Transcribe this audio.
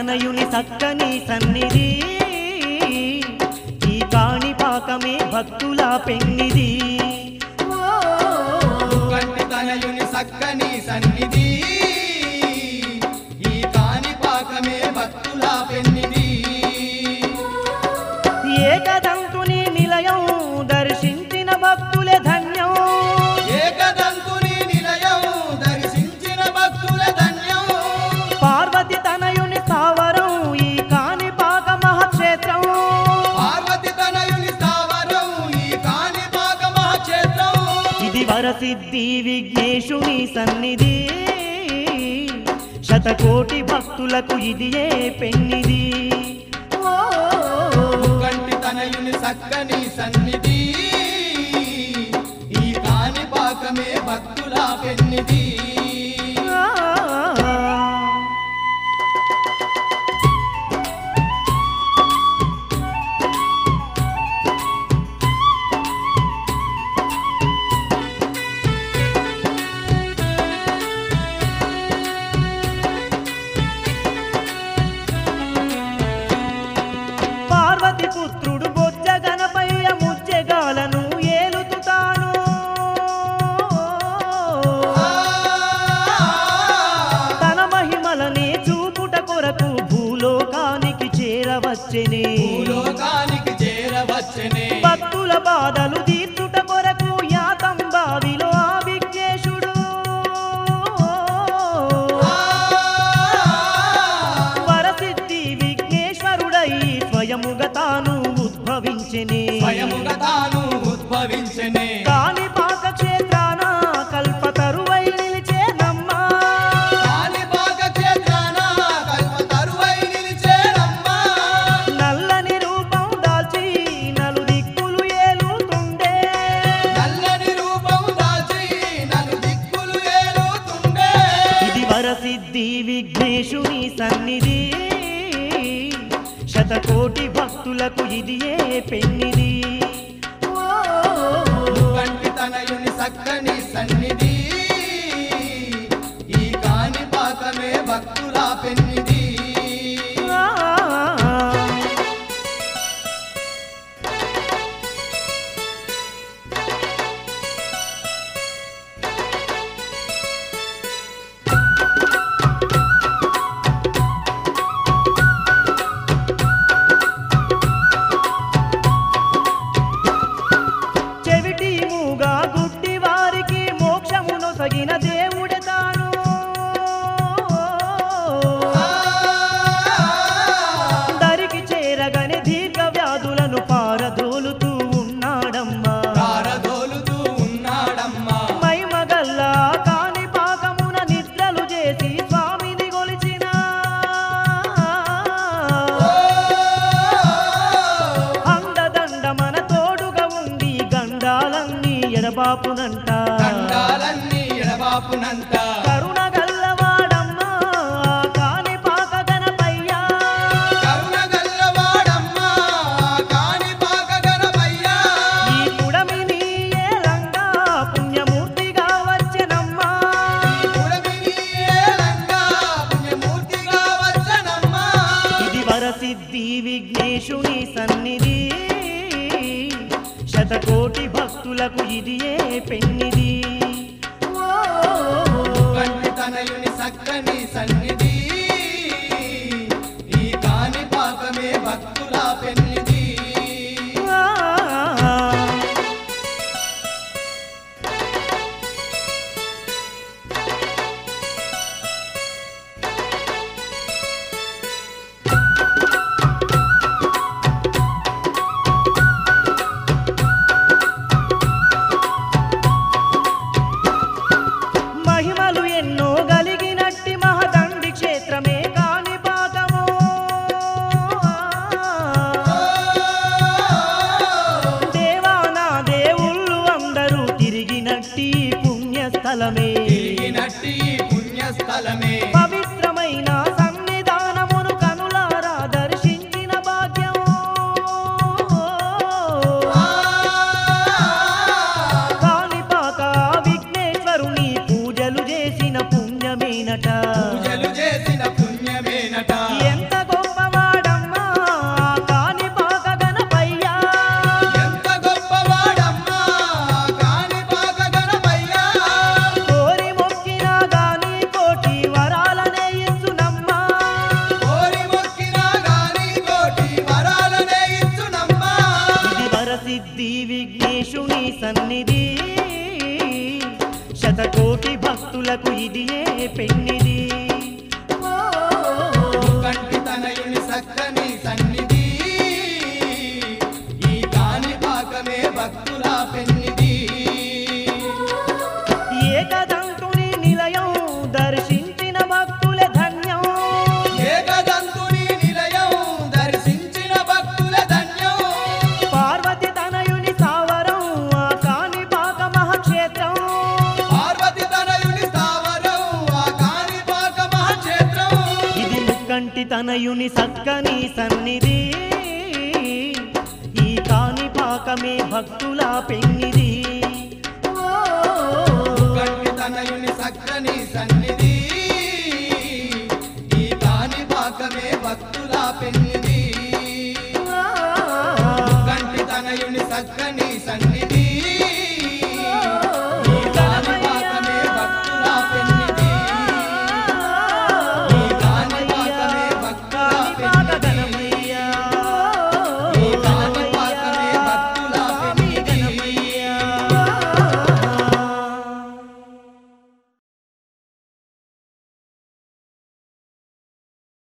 తనయుని సక్కని సన్నిధి ఈ కాణిపాకమే భక్తుల పెన్నిది ఓ కంటి తనయుని సక్కని సన్నిధి ఈ కాణిపాకమే భక్తుల పెన్నిది ఏకదంతుని నిలయం దర్శించిన భక్తులే ధన్యం ఏకదంతుని నిలయం దర్శించిన భక్తుల ధన్యం పార్వతి తనయుని స్థావరం ఈ కాణిపాక మహాక్షేత్రం పార్వతి తనయుని స్థావరం ఈ కాణిపాక మహాక్షేత్రం ఇది వరసిద్ధి విఘ్నేశుని సన్నిధి శతకోటి భక్తులకు ఇది ఏ పెన్నిది ఓ కంటి తనయుని సక్కని సన్నిధి ఈ కాణిపాకమే భక్తుల పెన్నిది ఆ. పార్వతి పుత్రుడు బొజ్జ గణపయ్య ముజ్జగాలను ఏలుతుతాను తన మహిమలనే చూపుట కొరకు భూలోకానికి చేరవచ్చెనే భూలోకానికి చేరవచ్చనే భక్తుల బాధలు తీర్చుట కొరకు యాతం బావిలో ఆ విఘ్నేశుడు వరసిద్ధి విఘ్నేశ్వరుడై స్వయముగా తాను ఉద్భవించెనే స్వయముగా తాను ఉద్భవించనే కాణిపాక క్షేత్రాన కల్పతరువై నిలిచేనమ్మా కాణిపాక క్షేత్రాన కల్ప తరువై నిలిచేనమ్మా నల్లని రూపం దాల్చి నలు దిక్కులు ఏలుతుండే నల్లని రూపం దాల్చి నన్ను దిక్కులు ఏలుతుండే ఇది వరసిద్ధి విఘ్నేశుని సన్నిధి శతకోటి భక్తులకు ఇది ఏ పెన్నిది ఓ కంటి తనయుని సక్కని సన్నిధి ఈ కాణిపాకమే భక్తుల పెన్నిది ఆ. చెవిటి మూగా గుడ్డి వారికి మోక్షమును సగిన దేవుడే తాను దరికి చేరగని దీర్ఘ వ్యాధులను పారదోలుతూ ఉన్నాడమ్మా పారదోలుతూ ఉన్నాడమ్మా మైమగల్లా కాని పాకమున నిద్రలు చేసి స్వామిని గొలిచిన అండదండ మన తోడుగా ఉండి గండాలన్నీ ఎడబాపునంట దండాలన్నీ ఎడబాపునంత కరుణ గల్లవాడమ్మా కాని పాక గణపయ్యా కరుణ గల్లవాడమ్మా కాణిపాక గణపయ్యా ఈ పుడమిని ఏలంగా పుణ్యమూర్తిగా వచ్చెనమ్మా పుడమిని ఏలంగా పుణ్యమూర్తిగా వచ్చనమ్మా ఇది వరసిద్ధి విఘ్నేశుని సన్నిధి శతకోటి భక్తులకు ఇది ఏ పెన్నిది ఓ కంటి తనయుని సక్కని సన్నిధి ఈ కాణిపాకమే భక్తుల పెన్నిది ఆ. మహిమలు ఎన్నో గలిగినట్టి మహదండి క్షేత్రమే కాని పాకము దేవానా దేవుళ్ళు అందరూ తిరిగినట్టి పుణ్యస్థలమే తిరిగినట్టి పుణ్యస్థలమే పవిత్రమైన సన్నిధానమును కనులారా దర్శించిన భాగ్యం కాణిపాక విఘ్నేశ్వరుని పూజలు చేసిన పుణ్యమేనట పూజలు చేసిన పుణ్యమేనట ఎంత భక్తులకు ఇది ఏ పెన్నిది ఓ, కంటి తనయుని సక్కని సన్నిధి ఈ కాని పాకమే భక్తుల పెన్నిది ఏకదంతుని నిలయం దర్శించిన భక్తుల ధన్యం ఏకదంతుని నిలయం దర్శించిన భక్తుల ధన్యం పార్వతి తనయుని సావరం ఆ కాణిపాక మహాక్షేత్రం పార్వతి తనయుని స్థావరం ఆ కాని పాక మహాక్షేత్రం ఇది ముక్కంటి తనయుని సక్కని సన్నిధి ఈ కాణిపాకమే భక్తుల పెన్నిది ఓ, కంటి తనయుని సక్కని సన్నిధి ఈ కాని పాకమే భక్తుల పెన్నిది ఆ, కంటి తనయుని సక్కని సన్నిధి